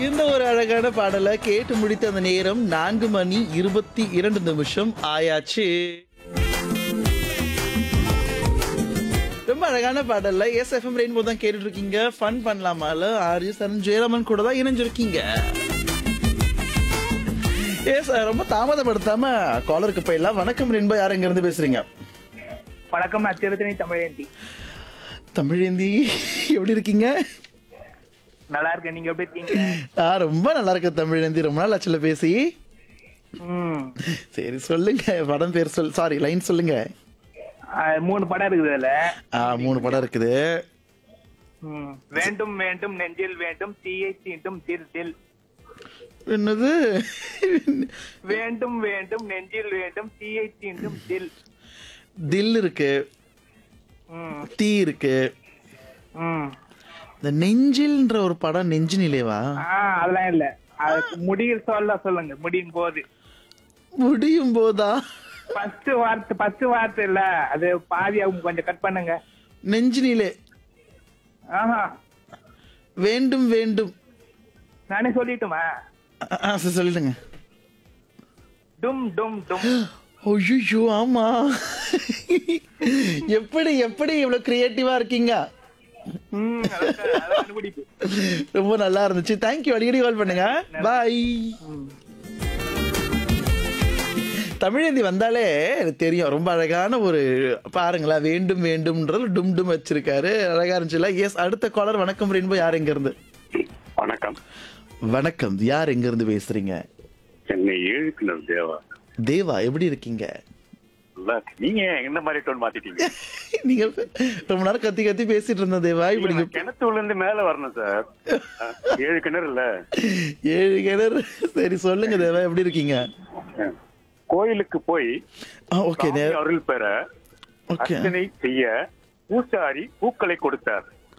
இந்த ஒரு அழகான பாடலை கேட்டு முடித்த அந்த நேரம் நான்கு மணி இருபத்தி இரண்டு நிமிஷம் ஆயாச்சு ரொம்ப அழகான பாடல்ல எஸ் எஃப்எம் ரெயின்போ தான் கேட்டுட்டு இருக்கீங்க ஃபன் பண்ணலாமால ஆர்ஜி சரண் ஜெயராமன் கூட தான் இணைஞ்சிருக்கீங்க எஸ் ரொம்ப தாமதப்படுத்தாம காலருக்கு போயிடலாம் வணக்கம் ரெயின்போ யார் எங்க இருந்து பேசுறீங்க வணக்கம் அத்திரத்தினை தமிழேந்தி தமிழேந்தி எப்படி இருக்கீங்க நல்லா இருக்கேன் நீங்க எப்படி இருக்கீங்க ஆ ரொம்ப நல்லா இருக்கு தமிழேந்தி ரொம்ப நாள் ஆச்சுல பேசி ம். சரி சொல்லுங்க படம் பேர் சொல் சாரி லைன் சொல்லுங்க ஆ, மூணு படம் இருக்குது அதுல ஆ மூணு படம் இருக்குது ம். வேண்டும் வேண்டும் நெஞ்சில் வேண்டும் தீயை தீண்டும் தில் தில் என்னது வேண்டும் வேண்டும் நெஞ்சில் வேண்டும் தீயை தீண்டும் தில் தில் இருக்கு ம். தீ இருக்கு ம். இந்த நெஞ்சில்ன்ற ஒரு படம் நெஞ்சு நிலைவா ஆ அதெல்லாம் இல்ல அதுக்கு முடியில் சொல்ல சொல்லுங்க முடியும் போது முடியும் போதா ஃபர்ஸ்ட் வார்த்தை ஃபர்ஸ்ட் வார்த்தை இல்ல அது பாதி அவங்க கொஞ்சம் கட் பண்ணுங்க நெஞ்சு நிலை ஆஹா வேண்டும் வேண்டும் நானே சொல்லிட்டுமா ஆ, ஆ, சரி, சொல்லிடுங்க டும் டும் டும் ஐயோ ஆமா எப்படி எப்படி இவ்வளவு கிரியேட்டிவா இருக்கீங்க ம், அதான் அதான் கண்டுபிடிப்பு ரொம்ப நல்லா இருந்துச்சு தேங்க்யூ அடிக்கடி கால் பண்ணுங்க பாய் தமிழேந்தி வந்தாலே எனக்கு தெரியும் ரொம்ப அழகான ஒரு பாருங்களா வேண்டும் வேண்டும்ன்றது டும் டும் வச்சிருக்காரு அழகா இருந்துச்சுல எஸ் அடுத்த காலர் வணக்கம் ரெயின்போ யார் எங்க இருந்து வணக்கம் வணக்கம் யார் எங்க இருந்து பேசுறீங்க சென்னை ஏழுக்குனர் தேவா தேவா எப்படி இருக்கீங்க நல்லா இருக்கு. நீங்க என்ன மாதிரி டோன் மாத்திட்டீங்க நீங்க ரொம்ப நேரம் கத்தி கத்தி பேசிட்டு இருந்த தேவா இப்படி நான் கிணத்துல இருந்து மேல வரணும் சார் அஹ், ஏழு கிணறு இல்ல ஏழு கிணறு சரி சொல்லுங்க தேவா எப்படி இருக்கீங்க அஹ், கோயிலுக்கு போய் ஓகே சாமி அருள் பெற ஓகே அர்ச்சனை செய்ய பூசாரி பூக்களை கொடுத்தார்